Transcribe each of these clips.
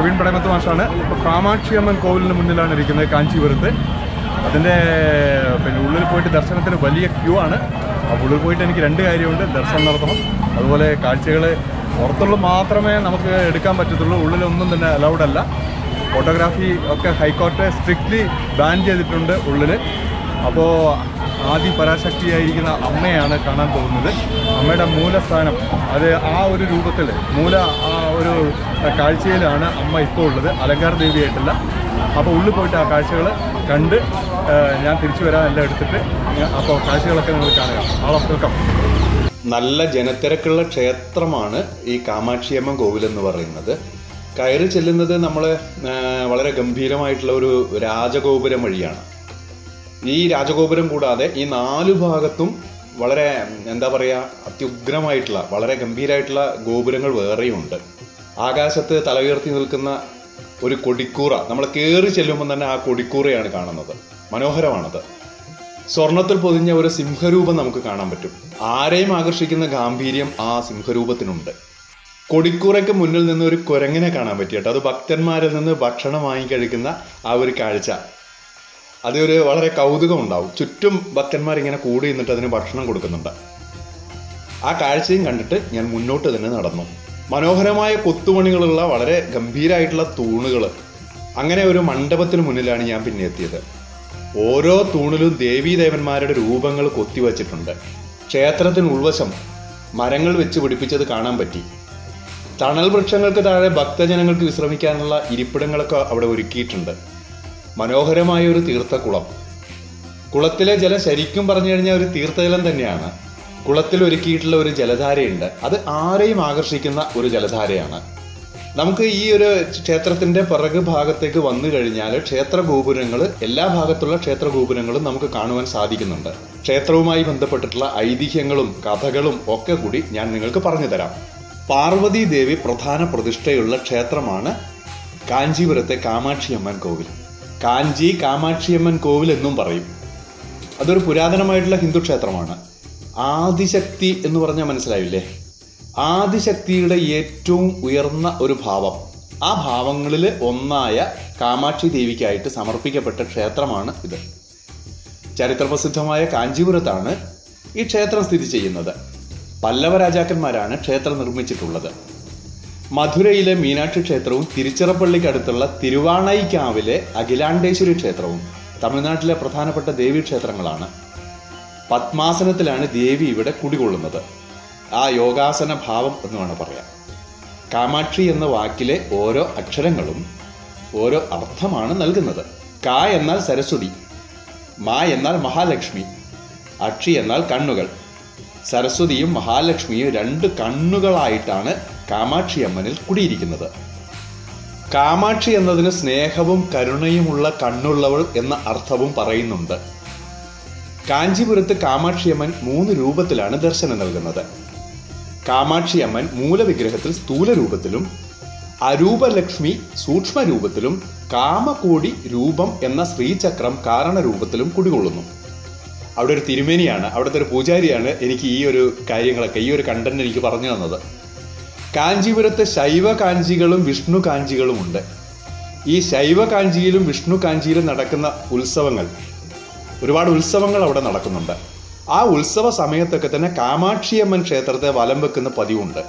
പ്രവീൺ പടമത്ത് മാഷാണ് ഇപ്പോൾ കാമാക്ഷി അമ്മൻ കോവിലിന് മുന്നിലാണ് ഇരിക്കുന്നത് കാഞ്ചീപുരത്ത് അതിൻ്റെ പിന്നെ ഉള്ളിൽ പോയിട്ട് ദർശനത്തിന് വലിയ ക്യൂ ആണ് ആ ഉള്ളിൽ പോയിട്ട് എനിക്ക് രണ്ട് കാര്യമുണ്ട് ദർശനം നടത്തണം അതുപോലെ കാഴ്ചകൾ പുറത്തുള്ള മാത്രമേ നമുക്ക് എടുക്കാൻ പറ്റത്തുള്ളൂ ഉള്ളിലൊന്നും തന്നെ അലൗഡ് അല്ല ഫോട്ടോഗ്രാഫി ഒക്കെ ഹൈക്കോർട്ട് സ്ട്രിക്ട്ലി ബാൻ ചെയ്തിട്ടുണ്ട് ഉള്ളിൽ അപ്പോൾ ആദി പരാശക്തിയായിരിക്കുന്ന അമ്മയാണ് കാണാൻ പോകുന്നത് അമ്മയുടെ മൂലസ്ഥാനം അത് ആ ഒരു രൂപത്തിൽ മൂല ആ ഒരു കാഴ്ചയിലാണ് അമ്മ ഇപ്പോൾ ഉള്ളത് അലങ്കാര ദേവിയായിട്ടില്ല അപ്പോൾ ഉള്ളിൽ പോയിട്ട് ആ കാഴ്ചകൾ കണ്ട് ആ, ഞാൻ തിരിച്ചു വരാൻ എല്ലാം എടുത്തിട്ട് ഞാൻ- അപ്പോൾ കാഴ്ചകളൊക്കെ നിങ്ങൾ കാണുക ആളെ വെൽക്കം നല്ല ജനത്തിരക്കുള്ള ക്ഷേത്രമാണ് ഈ കാമാക്ഷിയമ്മൻ കോവിൽ എന്ന് പറയുന്നത് കയറി ചെല്ലുന്നത് നമ്മൾ വളരെ ഗംഭീരമായിട്ടുള്ള ഒരു രാജഗോപുരം വഴിയാണ് ഈ രാജഗോപുരം കൂടാതെ ഈ നാലു ഭാഗത്തും വളരെ എന്താ പറയുക അത്യുഗ്രമായിട്ടുള്ള വളരെ ഗംഭീരമായിട്ടുള്ള ഗോപുരങ്ങൾ വേറെയുണ്ട് ആകാശത്ത് തല ഉയർത്തി നിൽക്കുന്ന ഒരു കൊടിക്കൂറ നമ്മൾ കയറി ചെല്ലുമ്പോൾ തന്നെ ആ കൊടിക്കൂറയാണ് കാണുന്നത് മനോഹരമാണത് സ്വർണത്തിൽ പൊതിഞ്ഞ ഒരു സിംഹരൂപം നമുക്ക് കാണാൻ പറ്റും ആരെയും ആകർഷിക്കുന്ന ഗാംഭീര്യം ആ സിംഹരൂപത്തിനുണ്ട് കൊടിക്കൂറയ്ക്ക് മുന്നിൽ നിന്ന് ഒരു കുരങ്ങിനെ കാണാൻ പറ്റി കേട്ടോ അത് ഭക്തന്മാരിൽ നിന്ന് ഭക്ഷണം വാങ്ങിക്കഴിക്കുന്ന ആ ഒരു കാഴ്ച അതൊരു വളരെ കൗതുകം ഉണ്ടാവും ചുറ്റും ഭക്തന്മാർ ഇങ്ങനെ കൂടി നിന്നിട്ട് അതിന് ഭക്ഷണം കൊടുക്കുന്നുണ്ട് ആ കാഴ്ചയും കണ്ടിട്ട് ഞാൻ മുന്നോട്ട് തന്നെ നടന്നു മനോഹരമായ കൊത്തുപണികളുള്ള വളരെ ഗംഭീരമായിട്ടുള്ള തൂണുകൾ അങ്ങനെ ഒരു മണ്ഡപത്തിന് മുന്നിലാണ് ഞാൻ പിന്നെ എത്തിയത് ഓരോ തൂണിലും ദേവീദേവന്മാരുടെ രൂപങ്ങൾ കൊത്തിവച്ചിട്ടുണ്ട് ക്ഷേത്രത്തിന് ഉൾവശം മരങ്ങൾ വെച്ച് പിടിപ്പിച്ചത് കാണാൻ പറ്റി തണൽ വൃക്ഷങ്ങൾക്ക് താഴെ ഭക്തജനങ്ങൾക്ക് വിശ്രമിക്കാനുള്ള ഇരിപ്പിടങ്ങളൊക്കെ അവിടെ ഒരുക്കിയിട്ടുണ്ട് മനോഹരമായ ഒരു തീർത്ഥക്കുളം കുളത്തിലെ ജലം ശരിക്കും പറഞ്ഞു കഴിഞ്ഞാൽ ഒരു തീർത്ഥജലം തന്നെയാണ് കുളത്തിൽ ഒരുക്കിയിട്ടുള്ള ഒരു ജലധാരയുണ്ട് അത് ആരെയും ആകർഷിക്കുന്ന ഒരു ജലധാരയാണ് നമുക്ക് ഈ ഒരു ക്ഷേത്രത്തിന്റെ പിറകു ഭാഗത്തേക്ക് വന്നു കഴിഞ്ഞാൽ ക്ഷേത്ര ഗോപുരങ്ങൾ എല്ലാ ഭാഗത്തുള്ള ക്ഷേത്ര ഗോപുരങ്ങളും നമുക്ക് കാണുവാൻ സാധിക്കുന്നുണ്ട് ക്ഷേത്രവുമായി ബന്ധപ്പെട്ടിട്ടുള്ള ഐതിഹ്യങ്ങളും കഥകളും ഒക്കെ കൂടി ഞാൻ നിങ്ങൾക്ക് പറഞ്ഞു തരാം പാർവതി ദേവി പ്രധാന പ്രതിഷ്ഠയുള്ള ക്ഷേത്രമാണ് കാഞ്ചീപുരത്തെ കാമാക്ഷിയമ്മൻ കോവിൽ കാഞ്ചി കാമാക്ഷിയമ്മൻ കോവിൽ എന്നും പറയും അതൊരു പുരാതനമായിട്ടുള്ള ഹിന്ദു ക്ഷേത്രമാണ് ആദിശക്തി എന്ന് പറഞ്ഞാൽ മനസ്സിലായില്ലേ ആദിശക്തിയുടെ ഏറ്റവും ഉയർന്ന ഒരു ഭാവം ആ ഭാവങ്ങളിൽ ഒന്നായ കാമാക്ഷി ദേവിക്കായിട്ട് സമർപ്പിക്കപ്പെട്ട ക്ഷേത്രമാണ് ഇത് ചരിത്രപ്രസിദ്ധമായ കാഞ്ചീപുരത്താണ് ഈ ക്ഷേത്രം സ്ഥിതി ചെയ്യുന്നത് പല്ലവ രാജാക്കന്മാരാണ് ക്ഷേത്രം നിർമ്മിച്ചിട്ടുള്ളത് മധുരയിലെ മീനാക്ഷി ക്ഷേത്രവും തിരുച്ചിറപ്പള്ളിക്കടുത്തുള്ള തിരുവാണൈക്കാവിലെ അഖിലാണ്ടേശ്വരി ക്ഷേത്രവും തമിഴ്നാട്ടിലെ പ്രധാനപ്പെട്ട ദേവീ ക്ഷേത്രങ്ങളാണ് പത്മാസനത്തിലാണ് ദേവി ഇവിടെ കുടികൊള്ളുന്നത് ആ യോഗാസന ഭാവം എന്ന് വേണം പറയാം കാമാക്ഷി എന്ന വാക്കിലെ ഓരോ അക്ഷരങ്ങളും ഓരോ അർത്ഥമാണ് നൽകുന്നത് കാ എന്നാൽ സരസ്വതി മാ എന്നാൽ മഹാലക്ഷ്മി അക്ഷി എന്നാൽ കണ്ണുകൾ സരസ്വതിയും മഹാലക്ഷ്മിയും രണ്ട് കണ്ണുകളായിട്ടാണ് കാമാക്ഷി അമ്മനിൽ കുടിയിരിക്കുന്നത് കാമാക്ഷി എന്നതിന് സ്നേഹവും കരുണയുമുള്ള കണ്ണുള്ളവൾ എന്ന അർത്ഥവും പറയുന്നുണ്ട് കാഞ്ചീപുരത്ത് കാമാക്ഷിയമ്മൻ മൂന്ന് രൂപത്തിലാണ് ദർശനം നൽകുന്നത് കാമാക്ഷിയമ്മൻ മൂലവിഗ്രഹത്തിൽ സ്ഥൂല രൂപത്തിലും അരൂപലക്ഷ്മി സൂക്ഷ്മ രൂപത്തിലും കാമകോടി രൂപം എന്ന ശ്രീചക്രം കാരണരൂപത്തിലും കുടികൊള്ളുന്നു അവിടെ ഒരു തിരുമേനിയാണ് അവിടുത്തെ ഒരു പൂജാരിയാണ് എനിക്ക് ഈ ഒരു കാര്യങ്ങളൊക്കെ ഈ ഒരു കണ്ടന്റ് എനിക്ക് പറഞ്ഞു തന്നത് കാഞ്ചീപുരത്ത് ശൈവ കാഞ്ചികളും വിഷ്ണു കാഞ്ചികളും ഉണ്ട് ഈ ശൈവ കാഞ്ചിയിലും വിഷ്ണു കാഞ്ചിയിലും നടക്കുന്ന ഉത്സവങ്ങൾ ഒരുപാട് ഉത്സവങ്ങൾ അവിടെ നടക്കുന്നുണ്ട് ആ ഉത്സവ സമയത്തൊക്കെ തന്നെ കാമാക്ഷിയമ്മൻ ക്ഷേത്രത്തെ വലം വെക്കുന്ന പതിവുണ്ട്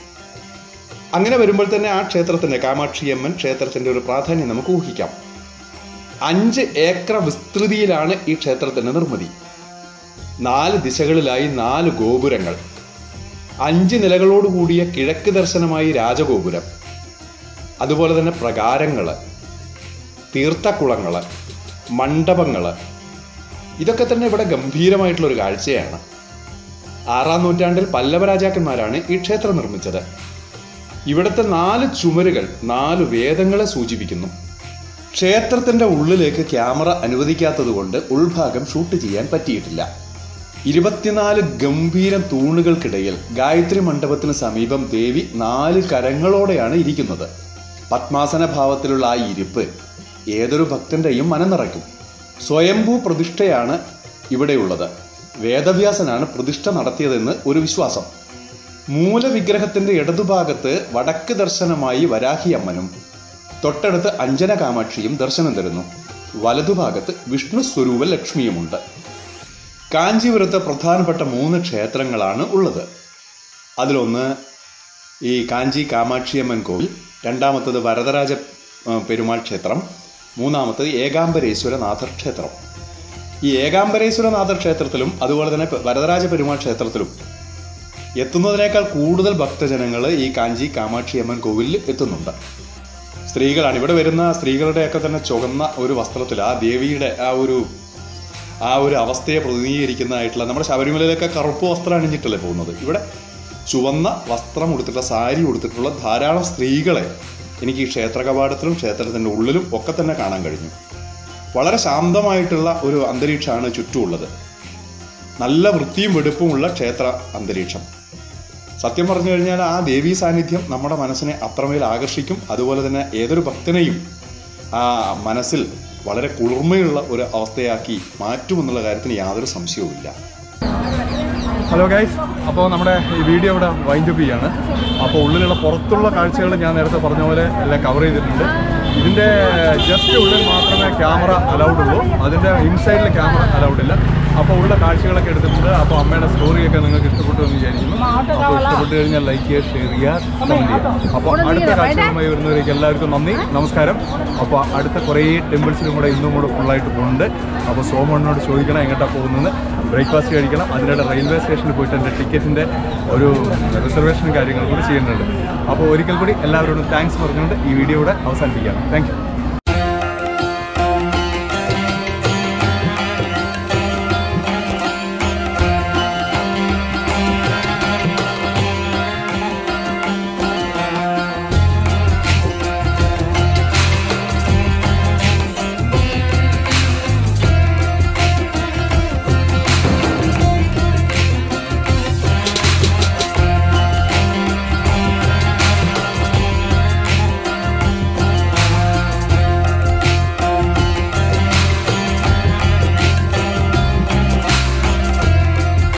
അങ്ങനെ വരുമ്പോൾ തന്നെ ആ ക്ഷേത്രത്തിന്റെ കാമാക്ഷിയമ്മൻ ക്ഷേത്രത്തിന്റെ ഒരു പ്രാധാന്യം നമുക്ക് ഊഹിക്കാം അഞ്ച് ഏക്കർ വിസ്തൃതിയിലാണ് ഈ ക്ഷേത്രത്തിന്റെ നിർമ്മിതി നാല് ദിശകളിലായി നാല് ഗോപുരങ്ങൾ അഞ്ച് നിലകളോടുകൂടിയ കിഴക്ക് ദർശനമായി രാജഗോപുരം അതുപോലെ തന്നെ പ്രകാരങ്ങള് തീർത്ഥക്കുളങ്ങള് മണ്ഡപങ്ങള് ഇതൊക്കെ തന്നെ ഇവിടെ ഗംഭീരമായിട്ടുള്ള ഒരു കാഴ്ചയാണ് ആറാം നൂറ്റാണ്ടിൽ പല്ലവ രാജാക്കന്മാരാണ് ഈ ക്ഷേത്രം നിർമ്മിച്ചത് ഇവിടുത്തെ നാല് ചുമരുകൾ നാല് വേദങ്ങളെ സൂചിപ്പിക്കുന്നു ക്ഷേത്രത്തിന്റെ ഉള്ളിലേക്ക് ക്യാമറ അനുവദിക്കാത്തതുകൊണ്ട് ഉൾഭാഗം ഷൂട്ട് ചെയ്യാൻ പറ്റിയിട്ടില്ല ഇരുപത്തിനാല് ഗംഭീര തൂണുകൾക്കിടയിൽ ഗായത്രി മണ്ഡപത്തിന് സമീപം ദേവി നാല് കരങ്ങളോടെയാണ് ഇരിക്കുന്നത് പത്മാസന ഭാവത്തിലുള്ള ആ ഇരിപ്പ് ഏതൊരു ഭക്തന്റെയും മനം നിറയ്ക്കും സ്വയംഭൂ പ്രതിഷ്ഠയാണ് ഇവിടെയുള്ളത് വേദവ്യാസനാണ് പ്രതിഷ്ഠ നടത്തിയതെന്ന് ഒരു വിശ്വാസം മൂലവിഗ്രഹത്തിന്റെ ഇടതുഭാഗത്ത് വടക്ക് ദർശനമായി വരാഹിയമ്മനും തൊട്ടടുത്ത് അഞ്ജന കാമാക്ഷിയും ദർശനം തരുന്നു വലതുഭാഗത്ത് വിഷ്ണു സ്വരൂപ ലക്ഷ്മിയുമുണ്ട് കാഞ്ചീപുരത്ത് പ്രധാനപ്പെട്ട മൂന്ന് ക്ഷേത്രങ്ങളാണ് ഉള്ളത് അതിലൊന്ന് ഈ കാഞ്ചി കാമാക്ഷിയമ്മൻ കോവിൽ രണ്ടാമത്തത് വരദരാജ ആ, പെരുമാൾ ക്ഷേത്രം മൂന്നാമത്തത് ഏകാംബരേശ്വരനാഥർ ക്ഷേത്രം ഈ ഏകാംബരേശ്വരനാഥർ ക്ഷേത്രത്തിലും അതുപോലെ തന്നെ വരദരാജ പെരുമാൾ ക്ഷേത്രത്തിലും എത്തുന്നതിനേക്കാൾ കൂടുതൽ ഭക്തജനങ്ങൾ ഈ കാഞ്ചി കാമാക്ഷിയമ്മൻ കോവിലിൽ എത്തുന്നുണ്ട് സ്ത്രീകളാണ് ഇവിടെ വരുന്ന സ്ത്രീകളുടെയൊക്കെ തന്നെ ചുവന്ന ഒരു വസ്ത്രത്തിൽ ആ ദേവിയുടെ ആ ഒരു ആ ഒരു അവസ്ഥയെ പ്രതിനിധീകരിക്കുന്നതായിട്ടുള്ള നമ്മുടെ ശബരിമലയിലൊക്കെ കറുപ്പ് വസ്ത്രം അണിഞ്ഞിട്ടല്ലേ പോകുന്നത് ഇവിടെ ചുവന്ന വസ്ത്രം ഉടുത്തിട്ടുള്ള സാരി ഉടുത്തിട്ടുള്ള ധാരാളം സ്ത്രീകളെ എനിക്ക് ഈ ക്ഷേത്ര കവാടത്തിലും ക്ഷേത്രത്തിൻ്റെ ഉള്ളിലും ഒക്കെ തന്നെ കാണാൻ കഴിഞ്ഞു വളരെ ശാന്തമായിട്ടുള്ള ഒരു അന്തരീക്ഷമാണ് ചുറ്റുമുള്ളത് നല്ല വൃത്തിയും വെടുപ്പുമുള്ള ക്ഷേത്ര അന്തരീക്ഷം സത്യം പറഞ്ഞു കഴിഞ്ഞാൽ ആ ദേവീ സാന്നിധ്യം നമ്മുടെ മനസ്സിനെ അത്രമേൽ ആകർഷിക്കും അതുപോലെ തന്നെ ഏതൊരു ഭക്തനെയും ആ മനസ്സിൽ വളരെ കുളിർമയുള്ള ഒരു അവസ്ഥയാക്കി മാറ്റുമെന്നുള്ള കാര്യത്തിന് യാതൊരു സംശയവുമില്ല ഹലോ ഗൈസ് അപ്പോൾ നമ്മുടെ ഈ വീഡിയോ ഇവിടെ വൈൻഡപ്പ് ചെയ്യാണ് അപ്പോൾ ഉള്ളിലുള്ള പുറത്തുള്ള കാഴ്ചകൾ ഞാൻ നേരത്തെ പറഞ്ഞ പോലെ എല്ലാം കവർ ചെയ്തിട്ടുണ്ട് ഇതിൻ്റെ ജസ്റ്റ് ഉള്ളിൽ മാത്രമേ ക്യാമറ അലൗഡ് ഉള്ളൂ അതിൻ്റെ ഇൻസൈഡിൽ ക്യാമറ അലൗഡ് ഇല്ല അപ്പോൾ ഉള്ള കാഴ്ചകളൊക്കെ എടുത്തിട്ടുണ്ട് അപ്പോൾ അമ്മയുടെ സ്റ്റോറിയൊക്കെ നിങ്ങൾക്ക് ഇഷ്ടപ്പെട്ടു എന്ന് വിചാരിക്കുന്നു അപ്പോൾ ഇഷ്ടപ്പെട്ടു കഴിഞ്ഞാൽ ലൈക്ക് ചെയ്യുക ഷെയർ ചെയ്യുക കമൻറ്റ് ചെയ്യുക അപ്പോൾ അടുത്ത കാഴ്ചകളുമായി വരുന്നവരേക്ക് എല്ലാവർക്കും നന്ദി നമസ്കാരം അപ്പോൾ അടുത്ത കുറേ ടെമ്പിൾസിലും കൂടെ ഇന്നും കൂടെ ഫുള്ളായിട്ട് പോകുന്നുണ്ട് അപ്പോൾ സോമണ്ണോട് ചോദിക്കണം എങ്ങോട്ടാണ് പോകുന്നത് ബ്രേക്ക്ഫാസ്റ്റ് കഴിക്കണം അതിനിടെ റെയിൽവേ സ്റ്റേഷനിൽ പോയിട്ട് എൻ്റെ ടിക്കറ്റിൻ്റെ ഒരു റിസർവേഷനും കാര്യങ്ങളും കൂടി ചെയ്യുന്നുണ്ട് അപ്പോൾ ഒരിക്കൽ കൂടി എല്ലാവരോടും താങ്ക്സ് പറഞ്ഞുകൊണ്ട് ഈ വീഡിയോ ഇവിടെ അവസാനിപ്പിക്കുകയാണ് താങ്ക് യു